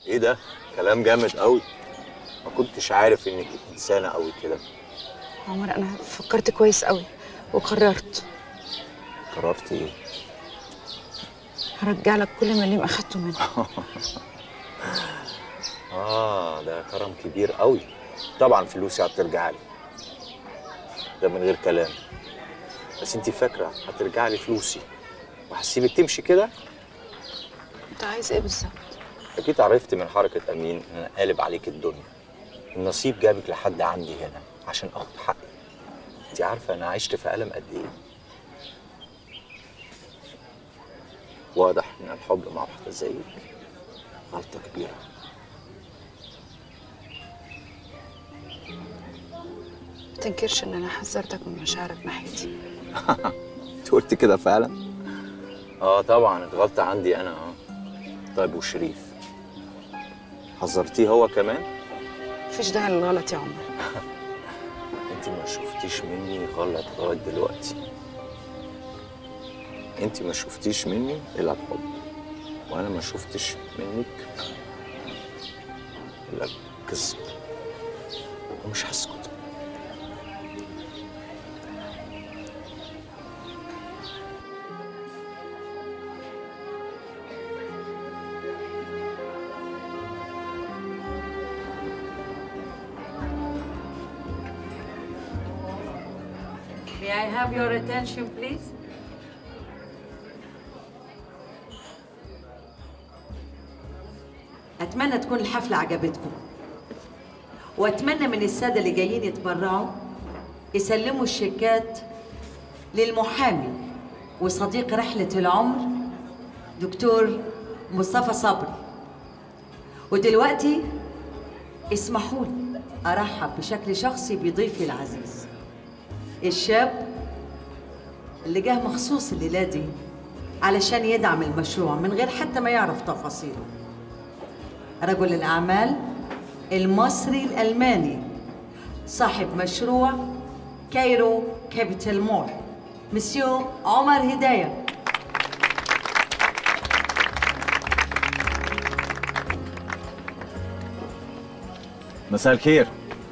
ايه ده كلام جامد قوي ما كنتش عارف انك انسانه قوي كده عمر انا فكرت كويس قوي وقررت قررت ايه هرجع لك كل مليم اخدته منك اه ده كرم كبير قوي طبعا فلوسي هترجع لي ده من غير كلام بس انت فاكره هترجع لي فلوسي وهسيبك تمشي كده انت عايز ايه بالظبط اكيد عرفت من حركه امين ان انا قالب عليك الدنيا النصيب جابك لحد عندي هنا عشان اخد حقي انت عارفه انا عشت في الم قد ايه واضح ان الحب مع واحده زيك غلطه كبيره ما تنكرش ان انا حذرتك من مشاعرك ناحيتي انت قلت كده فعلا اه طبعا الغلطه عندي انا اه طيب وشريف حذرتيه هو كمان مفيش داعي للغلط يا عمر انت ما شفتيش مني غلط لغايه دلوقتي انت ما شفتيش مني الا الحب وانا ما شفتش منك الا الكذب ومش هسكت May I have your attention, please? أتمنى تكون الحفلة عجبتكم وأتمنى من السادة اللي جايين يتبرعوا يسلموا الشيكات للمحامي وصديق رحلة العمر دكتور مصطفى صبري ودلوقتي اسمحوا لي أرحب بشكل شخصي بضيفي العزيز الشاب اللي جه مخصوص الليلة دي علشان يدعم المشروع من غير حتى ما يعرف تفاصيله رجل الأعمال المصري الألماني صاحب مشروع كايرو كابيتال مول مسيو عمر هداية مساء الخير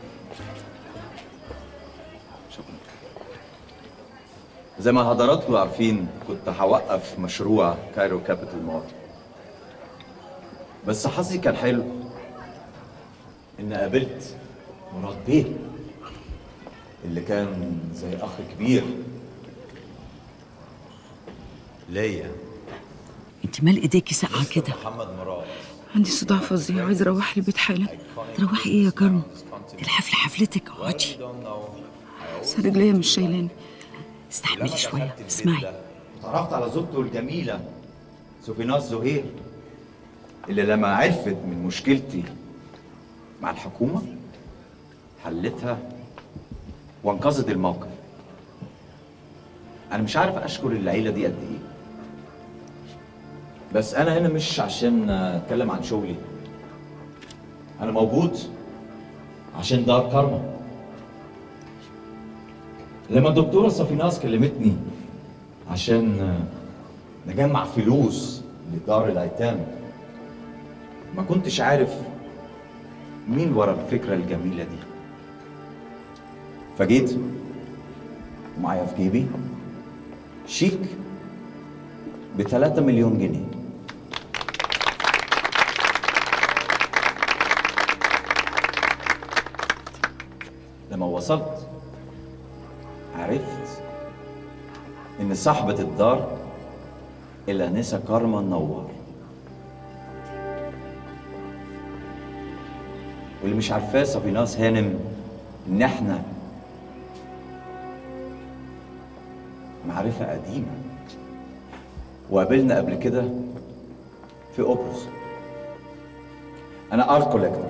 زي ما حضراتكم عارفين كنت هوقف مشروع كايرو كابيتال مول بس حظي كان حلو ان قابلت مراد بيه اللي كان زي اخ كبير ليا انت مال ايديكي ساقعة كده محمد مراد عندي صداع فظيع عايز اروح البيت حالا تروحي ايه يا كرم دي الحفلة حفلتك اقعدي بس رجليا مش شايلاني استحملي شوية اسمعي تعرفت على زوجته الجميلة سوفيناس زهير اللي لما عرفت من مشكلتي مع الحكومة حلتها وانقذت الموقف أنا مش عارف أشكر العيلة دي قد إيه بس أنا هنا مش عشان أتكلم عن شغلي أنا موجود عشان دار كارما لما الدكتورة صفيناس كلمتني عشان نجمع فلوس لدار الأيتام ما كنتش عارف مين ورا الفكرة الجميلة دي فجيت معايا في جيبي شيك بثلاثة مليون جنيه لما وصلت عرفت إن صاحبة الدار الأنسة كارما نوار واللي مش عارفاه صفيناس هانم إن إحنا معرفة قديمة وقابلنا قبل كده في أوبروس أنا آرت كوليكتور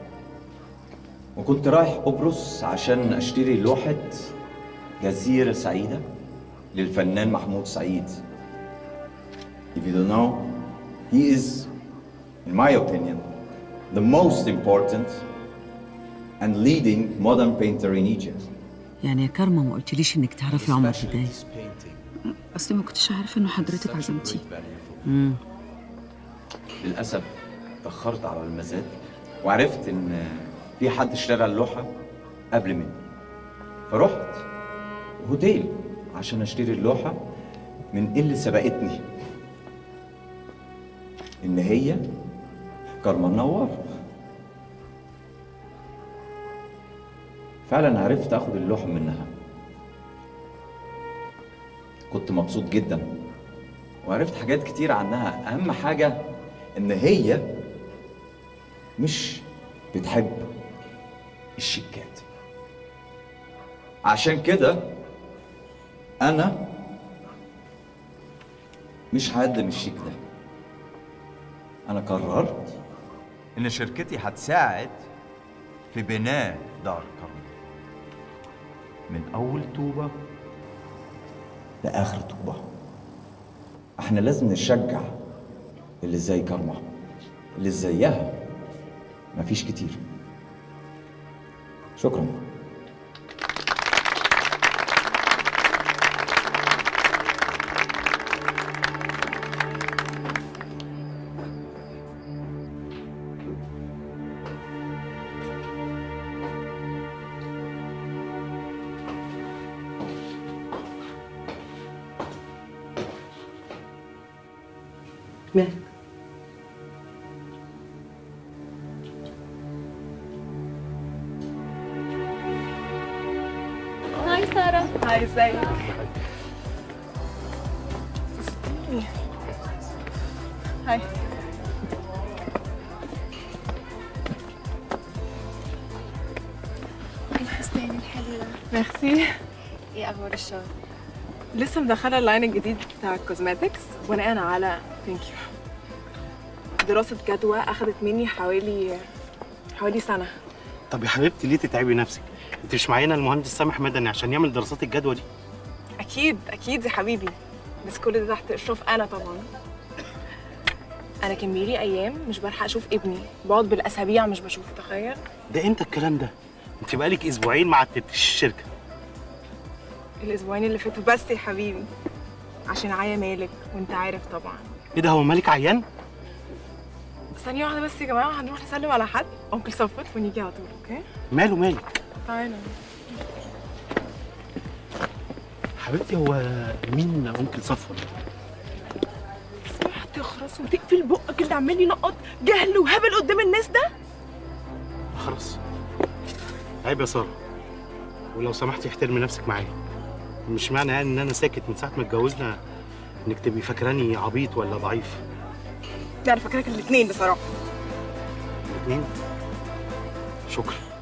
وكنت رايح قبرص عشان أشتري لوحة جزيرة سعيدة للفنان محمود سعيد. If you don't know, he is, in my opinion, the most important and leading modern painter in Egypt. يعني يا كرمة ما قلتليش انك تعرفي عمر هداية اصلي ما كنتش عارفه انه حضرتك عزمتيه امم للأسف اتأخرت على المزاد وعرفت إن في حد اشترى اللوحة قبل مني فرحت هوتيل عشان اشتري اللوحة من اللي سبقتني إن هي كارما نوار فعلا عرفت اخد اللوحة منها كنت مبسوط جدا وعرفت حاجات كتير عنها اهم حاجة ان هي مش بتحب الشيكات عشان كده انا مش هقدم الشيك ده انا قررت ان شركتي هتساعد في بناء دار كرم من اول طوبه لاخر طوبه احنا لازم نشجع اللي زي كرمة اللي زيها مفيش كتير شكرا مالك هاي سارة هاي ازيك هاي الفستان الحلو ده ميرسي ايه اخبار الشغل؟ لسه مدخله اللاين الجديد بتاع الكوزماتكس بناء على ثانك يو دراسة جدوى أخدت مني حوالي حوالي سنة طب يا حبيبتي ليه تتعبي نفسك؟ انت مش معانا المهندس سامح مدني عشان يعمل دراسات الجدوى دي؟ أكيد أكيد يا حبيبي بس كل ده تحت إشراف أنا طبعا أنا كان بيجيلي أيام مش بلحق أشوف ابني بقعد بالأسابيع مش بشوفه تخيل ده امتى الكلام ده؟ انت بقالك اسبوعين ما عدتش الشركه الأسبوعين اللي فاتوا بس يا حبيبي عشان عيا مالك وأنت عارف طبعا ايه ده هو مالك عيان؟ ثانية واحدة بس يا جماعة هنروح نسلم على حد أنكل صفوت ونيجي على طول أوكي؟ ماله مالك؟ تعالى حبيبتي هو مين انكل صفوت؟ سمعت تخرس وتقفل بقك اللي عمال ينقط جهل وهبل قدام الناس ده خلاص عيب يا ساره ولو سمحتي احترمي نفسك معايا مش معنى يعني ان انا ساكت من ساعه ما اتجوزنا انك تبقي فاكراني عبيط ولا ضعيف لا انا فاكراك الاثنين بصراحه الاثنين شكرا